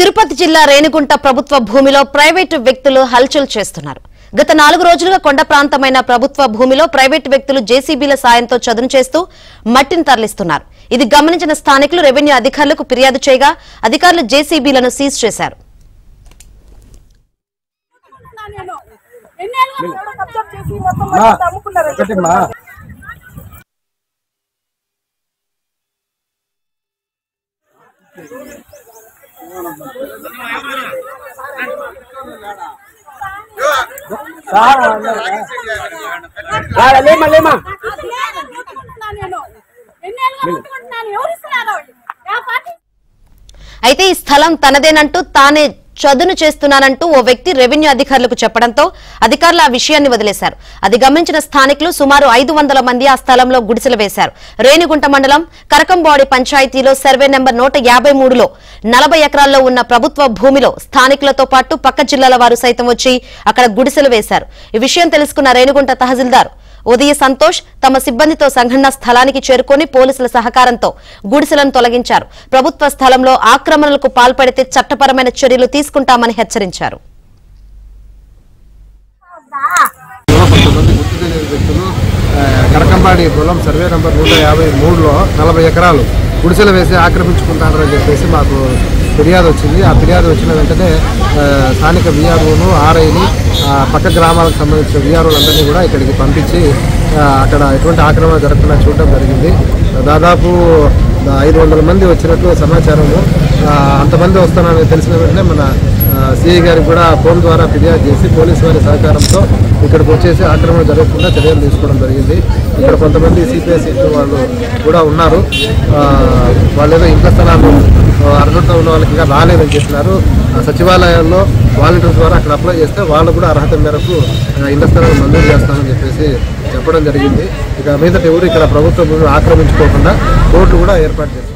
తిరుపతి జిల్లా రేణిగుంట ప్రభుత్వ భూమిలో ప్రైవేటు వ్యక్తులు హల్చల్ చేస్తున్నారు గత నాలుగు రోజులుగా కొండ ప్రాంతమైన ప్రభుత్వ భూమిలో ప్రైవేటు వ్యక్తులు జేసీబీల సాయంతో చదును చేస్తూ మట్టిని తరలిస్తున్నారు ఇది గమనించిన స్థానికులు రెవెన్యూ అధికారులకు ఫిర్యాదు చేయగా అధికారులు జేసీబీలను సీజ్ చేశారు నేను ఎన్నేళ్ళుగా కూడా కబ్జా చేసి మొత్తం మా, మొత్తం అమ్ముకున్నారని ఒకటి మా సార్ అన్నారు కదా. రా, లేమ్మా లేమ్మా అది లేదు, ముట్టుకుంటున్నా నేను ఎన్నేళ్ళుగా ముట్టుకుంటున్నాను ఎవరు ఇస్తున్నారు ఆ పార్టీ అయితే ఈ స్థలం తనదేనంటూ తానే చదును చేస్తున్నానంటూ ఓ వ్యక్తి రెవెన్యూ అధికారులకు చెప్పడంతో అధికారులు ఆ విషయాన్ని వదిలేశారు అది గమనించిన స్థానికులు సుమారు ఐదు వందల మంది ఆ స్థలంలో గుడిసెలు వేశారు రేణిగుంట మండలం కరకంబాడి పంచాయతీలో సర్వే నెంబర్ నూట యాభై మూడులో నలభై ఎకరాల్లో ఉన్న ప్రభుత్వ భూమిలో స్థానికులతో పాటు పక్క జిల్లాల వారు సైతం వచ్చి అక్కడ గుడిసెలు వేశారు ఈ విషయం తెలుసుకున్న రేణిగుంట తహసీల్దార్ ఉదయ సంతోష్ తమ సిబ్బందితో సంఘటన స్థలానికి చేరుకొని పోలీసుల సహకారంతో గుడిసెలను తొలగించారు ప్రభుత్వ స్థలంలో ఆక్రమణలకు పాల్పడితే చట్టపరమైన చర్యలు తీసుకుంటామని హెచ్చరించారు కొంతమంది గుర్తు తెలియని వ్యక్తులు ఆ, కరకంబాడి పొలం సర్వే నంబర్ నూట యాభై మూడులో నలభై ఎకరాలు గుడిసెలు వేసి ఆక్రమించుకుంటారని చెప్పేసి మాకు ఫిర్యాదు వచ్చింది ఆ ఫిర్యాదు వచ్చిన వెంటనే ఆ, స్థానిక విఆర్ఓను ఆర్ఐని పక్క గ్రామాలకు సంబంధించిన విఆర్ఓలందరినీ కూడా ఇక్కడికి పంపించి ఆ, అక్కడ ఎటువంటి ఆక్రమణ జరగకుండా చూడడం జరిగింది దాదాపు ఐదు వందల మంది వచ్చినట్లు సమాచారము ఆ, అంతమంది వస్తారని తెలిసిన వెంటనే మన సిఐ గారికి కూడా ఫోన్ ద్వారా ఫిర్యాదు చేసి పోలీసు వారి సహకారంతో ఇక్కడికి వచ్చేసి ఆక్రమణ జరగకుండా చర్యలు తీసుకోవడం జరిగింది ఇక్కడ కొంతమంది సిపిఎస్ వాళ్ళు కూడా ఉన్నారు ఆ, వాళ్ళు ఏదో ఇంట్లో స్థలాలు ఆ, అర్హత ఉన్న వాళ్ళకి ఇంకా రాలేదని చెప్పినారు ఆ, సచివాలయాల్లో వాలంటీర్స్ ద్వారా అక్కడ అప్లై చేస్తే వాళ్ళు కూడా అర్హత మేరకు ఆ, ఇండ్ల స్థలాలు మంజూరు చేస్తామని చెప్పేసి చెప్పడం జరిగింది ఇక మీదట ఎవరు ఇక్కడ ప్రభుత్వ భూమిని ఆక్రమించుకోకుండా కోర్టు కూడా ఏర్పాటు చేస్తారు